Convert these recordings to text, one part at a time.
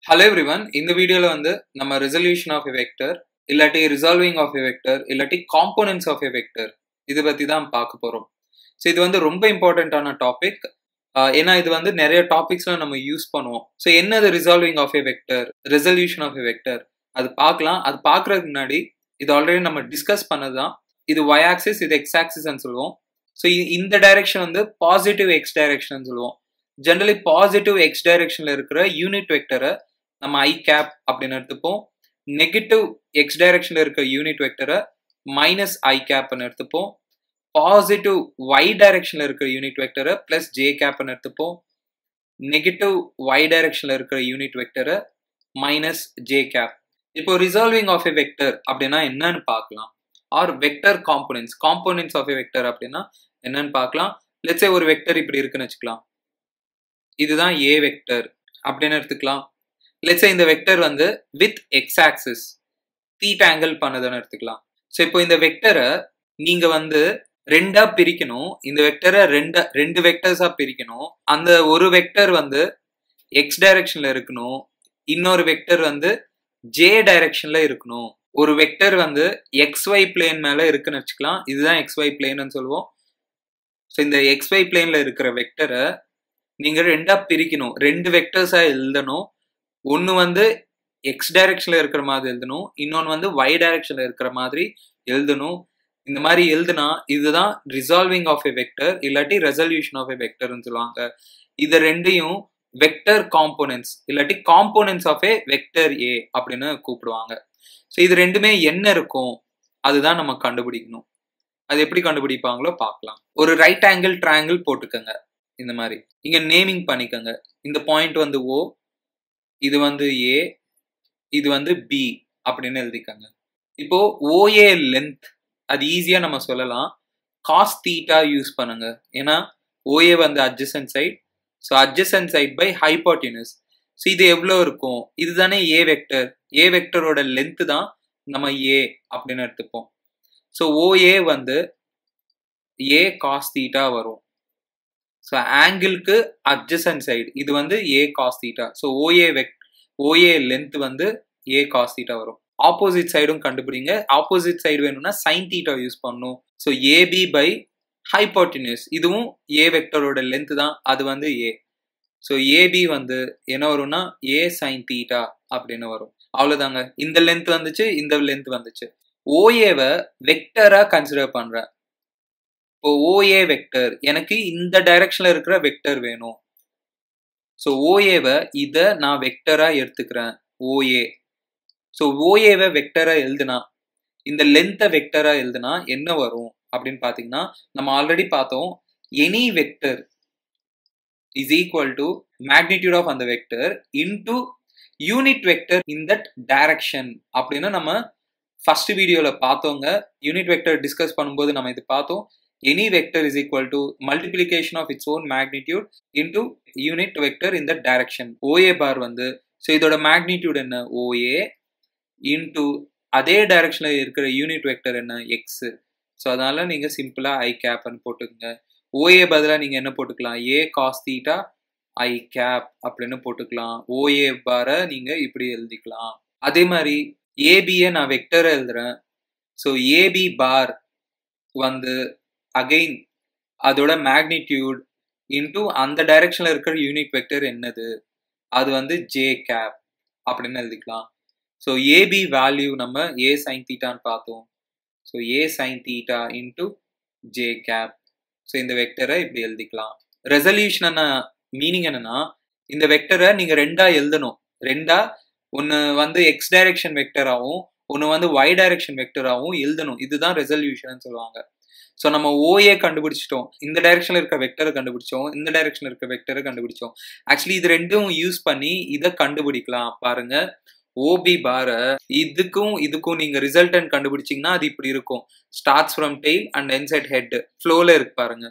hello everyone இந்த வீடியோவில் வந்து நம்ம ரெசல்யூஷன் ஆஃப் எ வெக்டர் இல்லாட்டி ரிசால்விங் ஆஃப் எ வெக்டர் இல்லாட்டி காம்போனன்ட்ஸ் ஆஃப் எ வெக்டர் இது பற்றி தான் பார்க்க போகிறோம் ஸோ இது வந்து ரொம்ப இம்பார்ட்டண்ட்டான டாபிக் ஏன்னா இது வந்து நிறைய டாபிக்ஸ்லாம் நம்ம யூஸ் பண்ணுவோம் ஸோ என்னது resolving of a vector resolution of a vector அது பார்க்கலாம் அது பார்க்கறதுக்கு முன்னாடி இது ஆல்ரெடி நம்ம டிஸ்கஸ் பண்ணது தான் இது ஒய் ஆக்சிஸ் இது எக்ஸ் ஆக்சிஸ்ன்னு சொல்லுவோம் ஸோ இந்த டைரக்ஷன் வந்து பாசிட்டிவ் எக்ஸ் டைரக்ஷன் சொல்லுவோம் ஜென்ரலி பாசிட்டிவ் எக்ஸ் டைரக்ஷன்ல இருக்கிற யூனிட் வெக்டரை நம்ம ஐ கேப் அப்படின்னு எடுத்துப்போம் நெகட்டிவ் எக்ஸ் டைரக்ஷன்ல இருக்கிற யூனிட் வெக்டரை மைனஸ் ஐ கேப்னு எடுத்துப்போம் பாசிட்டிவ் ஒய் டைரக்ஷன்ல இருக்கிற யூனிட் வெக்டரை பிளஸ் ஜே கேப்னு எடுத்துப்போம் நெகட்டிவ் ஒய் டைரக்ஷன்ல இருக்கிற யூனிட் வெக்டரை மைனஸ் ஜே கேப் இப்போ ரிசால்விங் ஆஃப் எ வெக்டர் அப்படின்னா என்னன்னு பார்க்கலாம் or vector components components of a vector அப்படின்னா என்னன்னு பார்க்கலாம் லெட்ஸே ஒரு வெக்டர் இப்படி இருக்குன்னு வச்சுக்கலாம் இதுதான் ஏ வெக்டர் அப்படின்னு எடுத்துக்கலாம் லெட்ஸே இந்த வெக்டர் வந்து with X axis theta angle பண்ணதுன்னு எடுத்துக்கலாம் ஸோ இப்போ இந்த வெக்டரை நீங்க வந்து ரெண்டா பிரிக்கணும் இந்த வெக்டரை ரெண்டா ரெண்டு வெக்டர்ஸா பிரிக்கணும் அந்த ஒரு வெக்டர் வந்து எக்ஸ் டைரக்ஷன்ல இருக்கணும் இன்னொரு வெக்டர் வந்து ஜே டைரக்ஷன்ல இருக்கணும் ஒரு வெக்டர் வந்து எக்ஸ் ஒய் பிளேன் மேல இருக்குன்னு வச்சுக்கலாம் இதுதான் எக்ஸ் ஒய் பிளேன்னு சொல்லுவோம் ஸோ இந்த எக்ஸ் ஒய் பிளேன்ல இருக்கிற வெக்டரை நீங்க ரெண்டா பிரிக்கணும் ரெண்டு வெக்டர்ஸா எழுதணும் ஒன்று வந்து எக்ஸ் டைரக்ஷன்ல இருக்கிற மாதிரி எழுதணும் இன்னொன்று வந்து ஒய் டைரக்ஷன்ல இருக்கிற மாதிரி எழுதணும் இந்த மாதிரி எழுதுனா இதுதான் ரிசால்விங் ஆஃப் எ வெக்டர் இல்லாட்டி ரெசல்யூஷன் ஆஃப் எ வெக்டர்னு சொல்லுவாங்க இது ரெண்டையும் வெக்டர் காம்போனன்ட்ஸ் இல்லாட்டி components of A vector A அப்படின்னு கூப்பிடுவாங்க ஸோ இது ரெண்டுமே என்ன இருக்கும் அதுதான் நம்ம கண்டுபிடிக்கணும் அது எப்படி கண்டுபிடிப்பாங்களோ பார்க்கலாம் ஒரு ரைட் ஆங்கிள் ட்ரையாங்கிள் போட்டுக்கோங்க இந்த மாதிரி இங்க நேமிங் பண்ணிக்கோங்க இந்த பாயிண்ட் வந்து ஓ இது வந்து ஏ இது வந்து பி அப்படின்னு எழுதிக்கோங்க இப்போ ஓஏ லென்த் அது ஈஸியா நம்ம சொல்லலாம் காஸ் தீட்டா யூஸ் பண்ணுங்க ஏன்னா ஓஏ வந்து adjacent side so adjacent side by hypotenuse so இது எவ்வளோ இருக்கும் இதுதானே ஏ வெக்டர் ஏ வெக்டரோட லென்த்து தான் நம்ம ஏ அப்படின்னு எடுத்துப்போம் ஸோ ஓஏ வந்து ஏ காஸ் தீட்டா வரும் ஸோ ஆங்கிளுக்கு அட்ஜசன்ட் சைடு இது வந்து A cos theta so OA vec OA length வந்து ஏ காஸ் தீட்டா வரும் ஆப்போசிட் சைடும் கண்டுபிடிங்க ஆப்போசிட் சைடு வேணும்னா சைன் தீட்டா யூஸ் பண்ணும் ஸோ ஏபி பை ஹைபாட்டினியஸ் இதுவும் ஏ வெக்டரோட லென்த் தான் அது வந்து ஏ ஸோ ஏபி வந்து என்ன வரும்னா ஏ சைன் தீட்டா அப்படின்னு வரும் அவ்வளோதாங்க இந்த லென்த் வந்துச்சு இந்த லென்த் வந்துச்சு ஓஏவை வெக்டரா கன்சிடர் பண்றேன் இப்போ ஓஏ வெக்டர் எனக்கு இந்த டைரக்ஷன்ல இருக்கிற வெக்டர் வேணும் ஸோ ஓஏவை இதை நான் வெக்டரா எடுத்துக்கிறேன் ஓஏ ஸோ ஓஏவை வெக்டரா எழுதுனா இந்த லென்த்தை வெக்டரா எழுதுனா என்ன வரும் அப்படின்னு பார்த்தீங்கன்னா நம்ம ஆல்ரெடி பார்த்தோம் any vector is equal to magnitude of அந்த vector into unit vector in that direction அப்படின்னு நம்ம ஃபர்ஸ்ட் வீடியோவில் பார்த்தோங்க யூனிட் வெக்டர் டிஸ்கஸ் பண்ணும்போது நம்ம இது பார்த்தோம் any vector is equal to multiplication of its own magnitude into unit vector in that direction OA bar வந்து so இதோட மேக்னிடியூட் என்ன ஓஏ இன்டு அதே டைரக்ஷனில் இருக்கிற யூனிட் வெக்டர் என்ன எக்ஸ் ஸோ அதனால நீங்கள் சிம்பிளாக ஐ கேப்னு போட்டுக்கோங்க ஓஏ பதிலாக நீங்கள் என்ன போட்டுக்கலாம் A cos theta I cap அப்படின்னு போட்டுக்கலாம் ஓஏ பாரை நீங்கள் இப்படி எழுதிக்கலாம் அதே மாதிரி ஏபியை நான் வெக்டரை எழுதுறேன் ஸோ ஏபி பார் வந்து அகைன் அதோட மேக்னிடியூட் இன்டூ அந்த டைரக்ஷனில் இருக்கிற யூனிட் வெக்டர் என்னது அது வந்து ஜே கேப் அப்படின்னு எழுதிக்கலாம் ஸோ ஏபி வேல்யூ நம்ம ஏ சைன் தீட்டான்னு பார்த்தோம் so A sine theta into J cap so இந்த வெக்டரை இப்படி எழுதிக்கலாம் ரெசல்யூஷன் மீனிங் என்னன்னா இந்த வெக்டரை நீங்க ரெண்டா எழுதணும் ரெண்டா ஒன்று வந்து எக்ஸ் டைரக்ஷன் வெக்டராகவும் ஒன்று வந்து ஒய் டைரக்ஷன் வெக்டராகவும் எழுதணும் இதுதான் ரெசல்யூஷன் சொல்லுவாங்க ஸோ நம்ம ஓஏ கண்டுபிடிச்சிட்டோம் இந்த டைரக்ஷன்ல இருக்க வெக்டரை கண்டுபிடிச்சோம் இந்த டைரக்ஷன்ல இருக்க வெக்டரை கண்டுபிடிச்சோம் ஆக்சுவலி இது ரெண்டும் யூஸ் பண்ணி இதை கண்டுபிடிக்கலாம் பாருங்க ஓபி பார இதுக்கும் இதுக்கும் நீங்க ரிசல்டன் கண்டுபிடிச்சிங்கன்னா அது இப்படி இருக்கும் starts from tail and ends at head ஃப்ளோல இருக்கு பாருங்க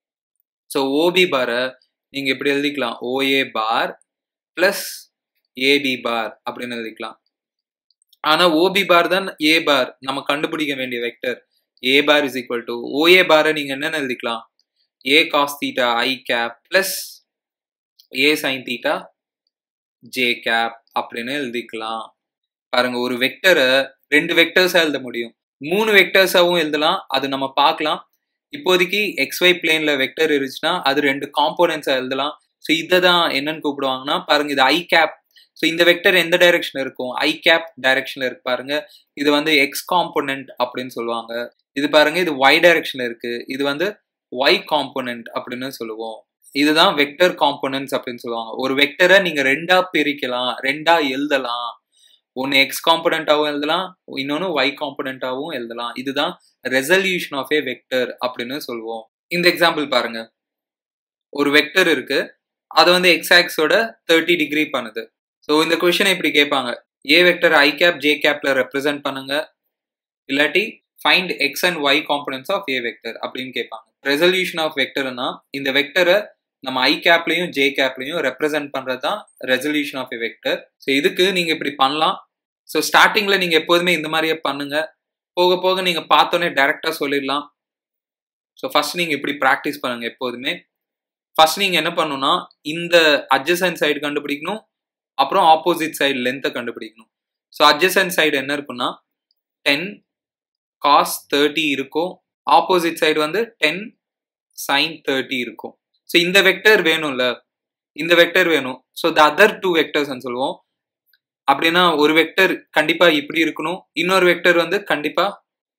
ஸோ ஓபி பார நீங்க எப்படி எழுதிக்கலாம் OA bar plus AB bar அப்படின்னு எழுதிக்கலாம் ஆனா ஓபி பார் தான் ஏ பார் நம்ம கண்டுபிடிக்க வேண்டிய vector A bar is equal to OA பாரை நீங்க என்னன்னு எழுதிக்கலாம் A cos theta I cap plus A sine theta J cap அப்படின்னு எழுதிக்கலாம் பாருங்க ஒரு வெக்டரை ரெண்டு வெக்டர்ஸா எழுத முடியும் மூணு வெக்டர்ஸாவும் எழுதலாம் அது நம்ம பார்க்கலாம் இப்போதைக்கு எக்ஸ்ஒய் பிளேன்ல வெக்டர் இருந்துச்சுன்னா அது ரெண்டு காம்போனன்ஸா எழுதலாம் ஸோ இதை தான் என்னன்னு கூப்பிடுவாங்கன்னா பாருங்க இது ஐ கேப் ஸோ இந்த வெக்டர் எந்த டைரக்ஷன் இருக்கும் ஐ கேப் டைரக்ஷன்ல இருக்கு பாருங்க இது வந்து எக்ஸ் காம்போனன்ட் அப்படின்னு சொல்லுவாங்க இது பாருங்க இது ஒய் டைரக்ஷன்ல இருக்கு இது வந்து ஒய் காம்போனன்ட் அப்படின்னு சொல்லுவோம் இதுதான் வெக்டர் காம்போனன்ட்ஸ் அப்படின்னு சொல்லுவாங்க ஒரு வெக்டரை நீங்க ரெண்டா பிரிக்கலாம் ரெண்டா எழுதலாம் ஒன்று எக்ஸ் காம்பனண்ட்டாகவும் எழுதலாம் இன்னொன்று ஒய் காம்பனண்ட்டாகவும் எழுதலாம் இதுதான் ரெசல்யூஷன் ஆஃப் ஏ வெக்டர் அப்படின்னு சொல்லுவோம் இந்த எக்ஸாம்பிள் பாருங்க ஒரு வெக்டர் இருக்கு அது வந்து எக்ஸ் ஆக்ஸோட தேர்ட்டி டிகிரி பண்ணுது ஸோ இந்த கொஷனை இப்படி கேட்பாங்க A vector I cap J கேப்ல ரெப்ரசென்ட் பண்ணுங்க இல்லாட்டி find X and Y components of A vector அப்படின்னு கேட்பாங்க ரெசல்யூஷன் ஆஃப் வெக்டர்னா இந்த வெக்டரை நம்ம ஐ கேப்லையும் ஜே கேப்லையும் ரெப்ரசென்ட் பண்றது தான் resolution of A vector so இதுக்கு நீங்க இப்படி பண்ணலாம் ஸோ ஸ்டார்டிங்ல நீங்க எப்போதுமே இந்த மாதிரியே பண்ணுங்க போக போக நீங்க பார்த்தோன்னே டைரக்டா சொல்லிடலாம் ஸோ ஃபர்ஸ்ட் நீங்க இப்படி ப்ராக்டிஸ் பண்ணுங்க எப்போதுமே ஃபர்ஸ்ட் நீங்க என்ன பண்ணணும்னா இந்த அட்ஜசன்ட் சைடு கண்டுபிடிக்கணும் அப்புறம் ஆப்போசிட் சைடு லென்த்தை கண்டுபிடிக்கணும் ஸோ அட்ஜசன்ட் சைடு என்ன இருக்குன்னா டென் காஸ் தேர்ட்டி இருக்கும் ஆப்போசிட் சைடு வந்து டென் சைன் தேர்ட்டி இருக்கும் ஸோ இந்த வெக்டர் வேணும்ல இந்த வெக்டர் வேணும் so the other two vectors சொல்லுவோம் அப்படின்னா ஒரு வெக்டர் கண்டிப்பா இப்படி இருக்கணும் இன்னொரு வெக்டர் வந்து கண்டிப்பா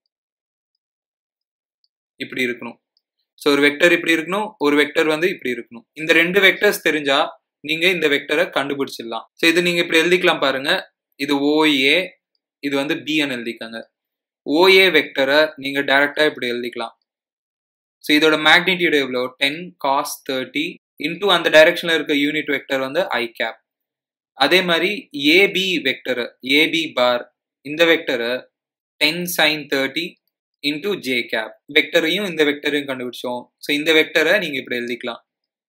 இப்படி இருக்கணும் ஸோ ஒரு வெக்டர் இப்படி இருக்கணும் ஒரு வெக்டர் வந்து இப்படி இருக்கணும் இந்த ரெண்டு வெக்டர்ஸ் தெரிஞ்சா நீங்க இந்த வெக்டரை கண்டுபிடிச்சிடலாம் ஸோ இது நீங்க இப்படி எழுதிக்கலாம் பாருங்க இது ஓஏ இது வந்து பிஎன் எழுதிக்கங்க ஓஏ வெக்டரை நீங்க டைரக்டா இப்படி எழுதிக்கலாம் ஸோ இதோட மேக்னிடியூட் எவ்வளோ டென் காஸ் தேர்ட்டி இன்டூ அந்த டைரக்ஷன்ல இருக்க யூனிட் வெக்டர் வந்து ஐ கேப் அதே மாதிரி ஏபி வெக்டர் ஏபி பார் இந்த வெக்டரை ten sine thirty into J cap வெக்டரையும் இந்த வெக்டரையும் கண்டுபிடிச்சோம் ஸோ இந்த வெக்டரை நீங்க இப்படி எழுதிக்கலாம்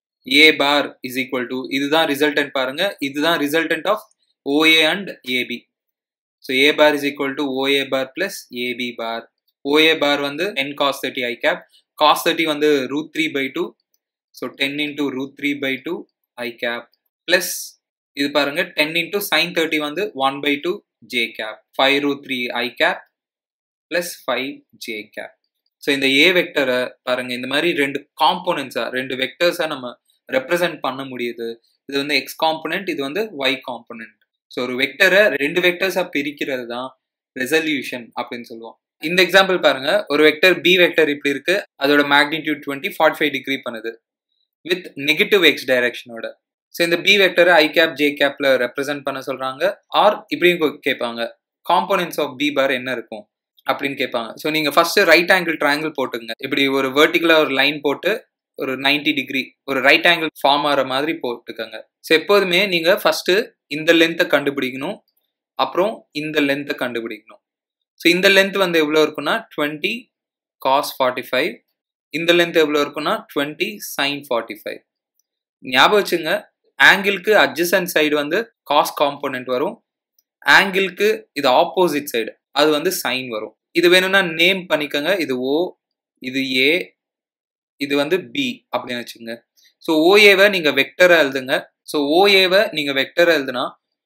A bar is equal to இதுதான் ரிசல்டன்ட் பாருங்க இதுதான் resultant of OA and AB so A bar is equal to OA bar plus AB bar OA bar வந்து ten cos thirty I cap cos thirty வந்து root three by two so ten into root three by two I cap plus இது பாருங்க ten into sine thirty வந்து one by two J cap five root three I cap plus five J cap so இந்த A வெக்டரை பாருங்க இந்த மாதிரி ரெண்டு காம்போனன்ஸா ரெண்டு வெக்டர்ஸா நம்ம ரெப்ரசென்ட் பண்ண முடியுது இது வந்து எக்ஸ் காம்போனன்ட் இது வந்து ஒய் காம்போனன்ட் ஸோ ஒரு வெக்டரை ரெண்டு வெக்டர்ஸா பிரிக்கிறது தான் ரெசல்யூஷன் அப்படின்னு சொல்லுவோம் இந்த எக்ஸாம்பிள் பாருங்க ஒரு வெக்டர் பி வெக்டர் இப்படி இருக்கு அதோட magnitude twenty forty five degree பண்ணுது வித் நெகட்டிவ் எக்ஸ் டைரக்ஷனோட ஸோ இந்த பி வெக்டரை ஐ கேப் ஜே கேப்ல ரெப்ரசென்ட் பண்ண சொல்றாங்க ஆர் இப்படியும் கேட்பாங்க காம்போனன்ஸ் ஆஃப் பி பார் என்ன இருக்கும் அப்படின்னு கேட்பாங்க ஸோ நீங்க ஃபர்ஸ்ட் ரைட் ஆங்கிள் ட்ரையாங்கிள் போட்டுங்க இப்படி ஒரு வெர்டிகுலா ஒரு லைன் போட்டு ஒரு நைன்டி டிகிரி ஒரு ரைட் ஆங்கிள் ஃபார்ம் ஆகிற மாதிரி போட்டுக்கோங்க ஸோ எப்போதுமே நீங்க ஃபர்ஸ்ட் இந்த லென்த்தை கண்டுபிடிக்கணும் அப்புறம் இந்த லென்த்தை கண்டுபிடிக்கணும் ஸோ இந்த லென்த் வந்து எவ்வளோ இருக்குன்னா டுவெண்ட்டி காஸ் ஃபார்ட்டி ஃபைவ் இந்த லென்த் எவ்வளோ இருக்குன்னா டுவெண்ட்டி சைன் ஃபார்ட்டி ஃபைவ் ஞாபகம் வச்சுங்க ஆங்கிளுக்கு அட்ஜசன்ட் சைடு வந்து காஸ் காம்போனன்ட் வரும் ஆங்கிளுக்கு இது ஆப்போசிட் சைடு அது வந்து சைன் வரும் இது வேணும்னா நேம் பண்ணிக்கோங்க இது ஓ இது ஏ இது வந்து பி அப்படின்னு வச்சுங்க ஸோ ஓஏவை நீங்க வெக்டரை எழுதுங்க ஸோ ஓஏவை நீங்க வெக்டரை எழுதுனா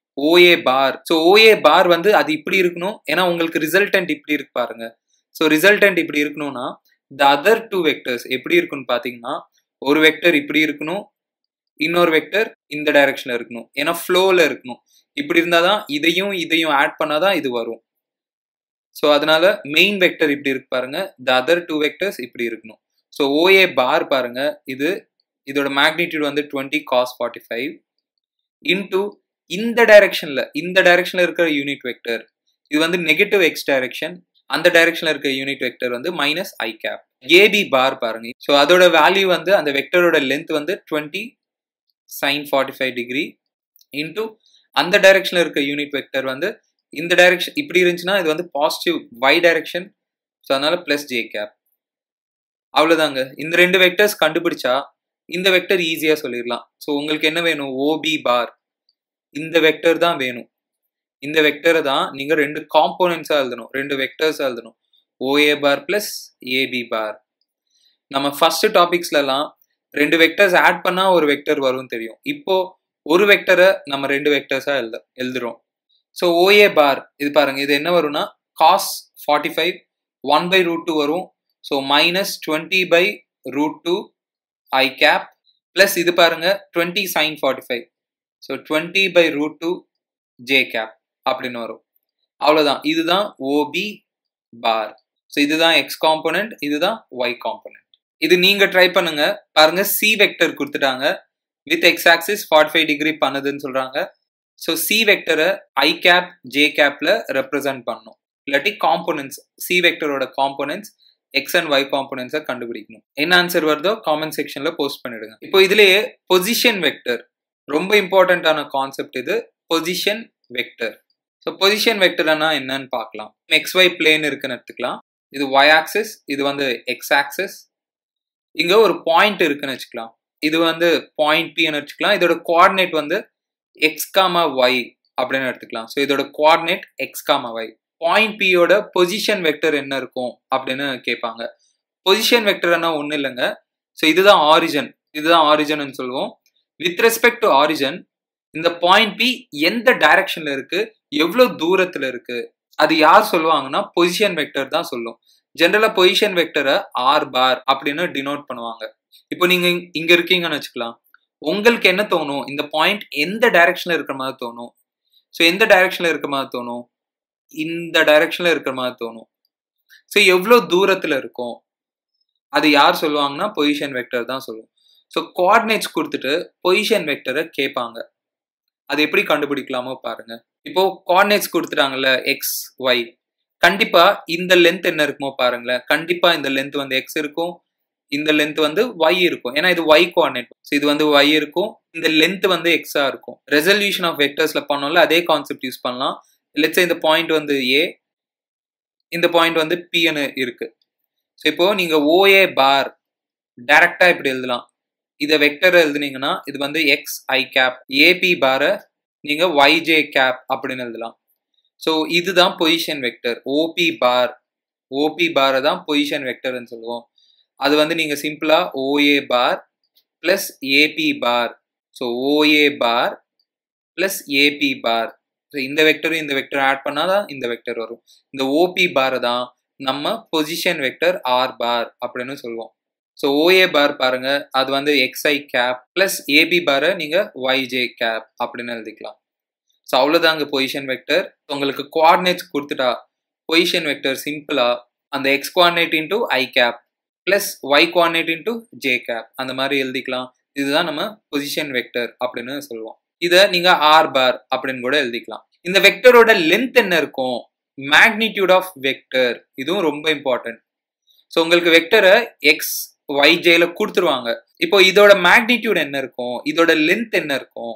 OA bar so OA bar வந்து அது இப்படி இருக்கணும் ஏன்னா உங்களுக்கு ரிசல்டன்ட் இப்படி இருக்கு பாருங்க ஸோ ரிசல்டன்ட் இப்படி இருக்கணும்னா த அதர் டூ வெக்டர்ஸ் எப்படி இருக்குன்னு பார்த்தீங்கன்னா ஒரு வெக்டர் இப்படி இருக்கணும் இன்னொரு வெக்டர் இந்த டைரக்ஷன்ல இருக்கணும் ஏன்னா ஃப்ளோவில் இருக்கணும் இப்படி இருந்தால் தான் இதையும் இதையும் ஆட் பண்ணாதான் இது வரும் ஸோ அதனால மெயின் வெக்டர் இப்படி இருக்கு பாருங்க த அதர் டூ வெக்டர்ஸ் இப்படி இருக்கணும் ஸோ ஓஏ பார் பாருங்க இது இதோட மேக்னிடியூட் வந்து twenty cos forty five into இந்த டைரக்ஷன்ல இந்த டைரக்ஷன்ல இருக்கிற யூனிட் வெக்டர் இது வந்து நெகட்டிவ் எக்ஸ் டைரக்ஷன் அந்த டைரக்ஷன்ல இருக்க யூனிட் வெக்டர் வந்து minus I cap AB bar பாருங்க ஸோ அதோட வேல்யூ வந்து அந்த வெக்டரோட லென்த் வந்து twenty sine forty five degree into அந்த டைரக்ஷன்ல இருக்க யூனிட் வெக்டர் வந்து இந்த டைரக்ஷன் இப்படி இருந்துச்சுன்னா இது வந்து பாசிட்டிவ் y டைரக்ஷன் ஸோ அதனால பிளஸ் ஜே கேப் அவ்வளோதாங்க இந்த ரெண்டு வெக்டர்ஸ் கண்டுபிடிச்சா இந்த வெக்டர் ஈஸியாக சொல்லிடலாம் ஸோ உங்களுக்கு என்ன வேணும் ஓபி பார் இந்த வெக்டர் தான் வேணும் இந்த வெக்டரை தான் நீங்கள் ரெண்டு காம்போனன்ஸாக எழுதணும் ரெண்டு வெக்டர்ஸாக எழுதணும் OA bar plus AB bar நம்ம ஃபர்ஸ்ட் டாபிக்ஸ்லலாம் ரெண்டு வெக்டர்ஸ் ஆட் பண்ணால் ஒரு வெக்டர் வரும்னு தெரியும் இப்போ ஒரு வெக்டரை நம்ம ரெண்டு வெக்டர்ஸாக எழுத எழுதுறோம் ஸோ ஓஏ பார் இது பாருங்க இது என்ன வரும்னா cos forty five one by root two வரும் so minus twenty by root two I cap plus இது பாருங்க twenty sine forty five so twenty by root two J cap அப்படின்னு வரும் அவ்வளோதான் இதுதான் ஓபி பார் ஸோ இதுதான் எக்ஸ் காம்போனன்ட் இதுதான் Y component இது நீங்க ட்ரை பண்ணுங்க பாருங்க சி வெக்டர் கொடுத்துட்டாங்க with X axis forty five degree பண்ணுதுன்னு சொல்றாங்க ஸோ சி வெக்டரை ஐ கேப் ஜே கேப்ல ரெப்ரசன்ட் பண்ணும் இல்லாட்டி காம்போனன்ட்ஸ் சி வெக்டரோட காம்போனன்ட்ஸ் எக்ஸ் அண்ட் ஒய் காம்போனன்ட்ஸை கண்டுபிடிக்கணும் என்ன ஆன்சர் வருதோ காமெண்ட் செக்ஷன்ல போஸ்ட் பண்ணிடுங்க இப்போ இதுலயே பொசிஷன் வெக்டர் ரொம்ப இம்பார்ட்டண்ட்டான கான்செப்ட் இது பொசிஷன் வெக்டர் ஸோ பொசிஷன் வெக்டர்னா என்னன்னு பார்க்கலாம் எக்ஸ் ஒய் பிளேன் இருக்குன்னு எடுத்துக்கலாம் இது ஒய் ஆக்சிஸ் இது வந்து எக்ஸ் ஆக்சிஸ் இங்க ஒரு பாயிண்ட் இருக்குன்னு வச்சுக்கலாம் இது வந்து பாயிண்ட் பின்னு வச்சுக்கலாம் இதோட கோஆர்டினேட் வந்து எக்ஸ் காமா ஒய் அப்படின்னு எடுத்துக்கலாம் ஸோ இதோட coordinate X comma Y point பியோட பொசிஷன் வெக்டர் என்ன இருக்கும் அப்படின்னு கேட்பாங்க பொசிஷன் வெக்டர்னா ஒன்றும் இல்லைங்க ஸோ இதுதான் ஆரிஜன் இதுதான் ஆரிஜன் சொல்லுவோம் வித் ரெஸ்பெக்ட் டு ஆரிஜன் இந்த பாயிண்ட் பி எந்த டைரக்ஷன்ல இருக்கு எவ்வளோ தூரத்துல இருக்கு அது யார் சொல்லுவாங்கன்னா பொசிஷன் வெக்டர் தான் சொல்லும் ஜென்ரலா பொசிஷன் வெக்டரை ஆர் பார் அப்படின்னு டினோட் பண்ணுவாங்க இப்போ நீங்க இங்க இருக்கீங்கன்னு வச்சுக்கலாம் உங்களுக்கு என்ன தோணும் இந்த பாயிண்ட் எந்த டைரக்ஷன்ல இருக்கிற மாதிரி தோணும் ஸோ எந்த டைரக்ஷன்ல இருக்கிற மாதிரி தோணும் இந்த டைரக்ஷன்ல இருக்கிற மாதிரி தோணும் ஸோ எவ்வளோ தூரத்துல இருக்கும் அது யார் சொல்லுவாங்கன்னா பொசிஷன் வெக்டர் தான் சொல்லுவோம் ஸோ கோஆர்டினேட்ஸ் கொடுத்துட்டு பொசிஷன் வெக்டரை கேட்பாங்க அது எப்படி கண்டுபிடிக்கலாமோ பாருங்க இப்போ கோஆர்டினேட்ஸ் கொடுத்துட்டாங்கல்ல எக்ஸ் ஒய் கண்டிப்பா இந்த லென்த் என்ன இருக்குமோ பாருங்களேன் கண்டிப்பா இந்த லென்த் வந்து எக்ஸ் இருக்கும் இந்த லென்த் வந்து ஒய் இருக்கும் ஏன்னா இது ஒய் கோஆர்டினேட் ஸோ இது வந்து ஒய் இருக்கும் இந்த லென்த் வந்து எக்ஸா இருக்கும் ரெசல்யூஷன் ஆஃப் வெக்டர்ஸ்ல பண்ணோம்ல அதே கான்செப்ட் யூஸ் பண்ணலாம் லெட்ஸ் இந்த பாயிண்ட் வந்து ஏ இந்த பாயிண்ட் வந்து பின்னு இருக்கு ஸோ இப்போ நீங்க ஓஏ பார் டைரக்டா இப்படி எழுதலாம் இதை வெக்டர் எழுதுனீங்கன்னா இது வந்து எக்ஸ் ஐ கேப் ஏபி பாரை நீங்க ஒய்ஜே கேப் அப்படின்னு எழுதலாம் ஸோ இதுதான் position vector OB bar OB பாரை தான் பொசிஷன் வெக்டர்னு சொல்லுவோம் அது வந்து நீங்க சிம்பிளா OA bar plus AB bar so OA bar plus AB bar so இந்த வெக்டரும் இந்த வெக்டர் ஆட் பண்ணாதான் இந்த வெக்டர் வரும் இந்த ஓபி பாரை தான் நம்ம பொசிஷன் வெக்டர் ஆர் பார் அப்படின்னு சொல்லுவோம் ஸோ ஓஏ பார் பாருங்க அது வந்து எக்ஸ்ஐ கேப் பிளஸ் ஏபி பாரை நீங்க ஒய்ஜே கேப் அப்படின்னு எழுதிக்கலாம் ஸோ அவ்வளோதாங்க பொசிஷன் வெக்டர் உங்களுக்கு கோஆர்டினேட்ஸ் கொடுத்துட்டா பொசிஷன் வெக்டர் சிம்பிளா அந்த X coordinate into I cap plus Y coordinate into J cap அந்த மாதிரி எழுதிக்கலாம் இதுதான் நம்ம பொசிஷன் வெக்டர் அப்படின்னு சொல்லுவோம் இதை நீங்க ஆர் பார் அப்படின்னு கூட எழுதிக்கலாம் இந்த வெக்டரோட லென்த் என்ன இருக்கும் மேக்னிடியூட் ஆஃப் வெக்டர் இதுவும் ரொம்ப இம்பார்ட்டன்ட் ஸோ உங்களுக்கு வெக்டரை எக்ஸ் ஒய்ஜேல கொடுத்துருவாங்க இப்போ இதோட மேக்னிடியூட் என்ன இருக்கும் இதோட லென்த் என்ன இருக்கும்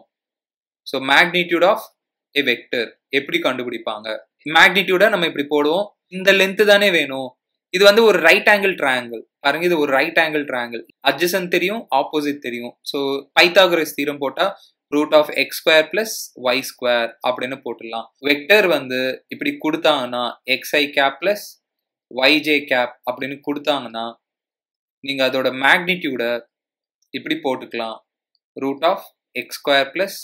so magnitude of A vector எப்படி கண்டுபிடிப்பாங்க மேக்னிடியூடை நம்ம இப்படி போடுவோம் இந்த லென்த் தானே வேணும் இது வந்து ஒரு ரைட் ஆங்கிள் ட்ரையாங்கிள் பாருங்க இது ஒரு ரைட் ஆங்கிள் ட்ரையாங்கிள் அட்ஜசன் தெரியும் ஆப்போசிட் தெரியும் ஸோ பைத்தாகரஸ் தீரம் போட்டா root of X square plus Y square அப்படின்னு போட்டுடலாம் வெக்டர் வந்து இப்படி கொடுத்தாங்கன்னா X I cap plus Y J cap அப்படின்னு கொடுத்தாங்கன்னா நீங்க அதோட மேக்னிடியூடை இப்படி போட்டுக்கலாம் root of X square plus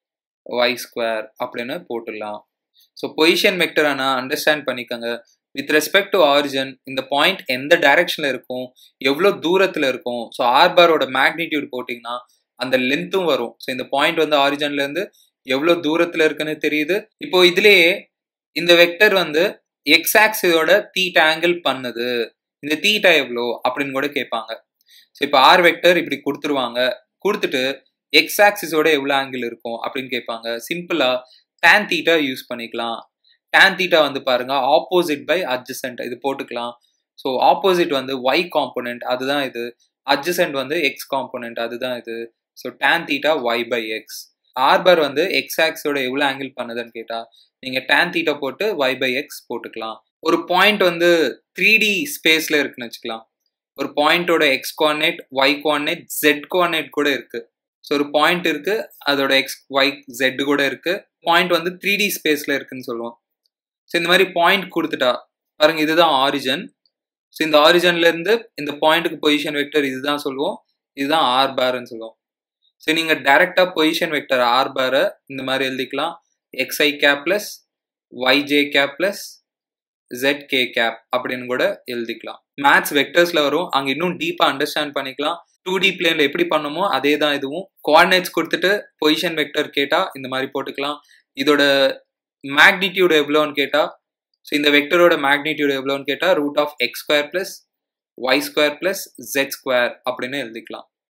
Y square அப்படின்னு போட்டுடலாம் ஸோ பொசிஷன் வெக்டரை நான் அண்டர்ஸ்டாண்ட் பண்ணிக்கோங்க வித் ரெஸ்பெக்ட் டு ஆரிஜன் இந்த பாயிண்ட் எந்த டைரக்ஷன்ல இருக்கும் எவ்வளோ தூரத்தில் இருக்கும் ஸோ ஆர்பாரோட மேக்னிடியூட் போட்டிங்கன்னா அந்த லென்த்தும் வரும் ஸோ இந்த பாயிண்ட் வந்து ஆரிஜன்ல இருந்து எவ்வளோ தூரத்தில் இருக்குன்னு தெரியுது இப்போ இதுலேயே இந்த வெக்டர் வந்து எக்ஸ் ஆக்சிஸோட தீட்டா ஆங்கிள் பண்ணுது இந்த தீட்டா எவ்வளோ அப்படின்னு கூட கேட்பாங்க ஸோ இப்போ ஆர் வெக்டர் இப்படி கொடுத்துருவாங்க கொடுத்துட்டு எக்ஸ் ஆக்சிஸோட எவ்வளோ ஆங்கிள் இருக்கும் அப்படின்னு கேட்பாங்க சிம்பிளா டேன் தீட்டா யூஸ் பண்ணிக்கலாம் டேன் தீட்டா வந்து பாருங்க ஆப்போசிட் பை அட்ஜசன்ட் இது போட்டுக்கலாம் ஸோ ஆப்போசிட் வந்து ஒய் காம்போனன்ட் அதுதான் இது அட்ஜசன்ட் வந்து எக்ஸ் காம்போனன்ட் அதுதான் இது so tan theta Y by X ஆர்பர் வந்து எக்ஸ் ஆக்ஸோட எவ்வளோ ஆங்கிள் பண்ணுதுன்னு கேட்டா நீங்க டேன் தீட்டா போட்டு ஒய் பை எக்ஸ் போட்டுக்கலாம் ஒரு பாயிண்ட் வந்து த்ரீ டி ஸ்பேஸ்ல இருக்குன்னு வச்சுக்கலாம் ஒரு பாயிண்டோட X coordinate Y coordinate Z coordinate கூட இருக்கு ஸோ ஒரு பாயிண்ட் இருக்கு அதோட எக்ஸ் ஒய் ஜெட் கூட இருக்கு பாயிண்ட் வந்து த்ரீ டி ஸ்பேஸ்ல இருக்குன்னு சொல்லுவோம் ஸோ இந்த மாதிரி பாயிண்ட் கொடுத்துட்டா பாருங்க இதுதான் ஆரிஜன் ஸோ இந்த ஆரிஜன்ல இருந்து இந்த பாயிண்ட்டுக்கு பொசிஷன் வெக்டர் இதுதான் சொல்லுவோம் இதுதான் ஆர் பார்னு சொல்லுவோம் ஸோ நீங்கள் டைரெக்டாக பொசிஷன் வெக்டர் ஆர் பாரை இந்த மாதிரி எழுதிக்கலாம் X I cap plus Y J cap plus Z K cap அப்படின்னு கூட எழுதிக்கலாம் மேத்ஸ் வெக்டர்ஸில் வரும் அங்கே இன்னும் டீப்பாக அண்டர்ஸ்டாண்ட் பண்ணிக்கலாம் டூ டி பிளேனில் எப்படி பண்ணுமோ அதே தான் இதுவும் கோஆர்டினேட்ஸ் கொடுத்துட்டு பொசிஷன் வெக்டர் கேட்டால் இந்த மாதிரி போட்டுக்கலாம் இதோட மேக்னிடியூட் எவ்வளோன்னு கேட்டால் ஸோ இந்த வெக்டரோட மேக்னிடியூட் எவ்வளோன்னு கேட்டால் root of X square plus Y square plus Z square அப்படின்னு எழுதிக்கலாம்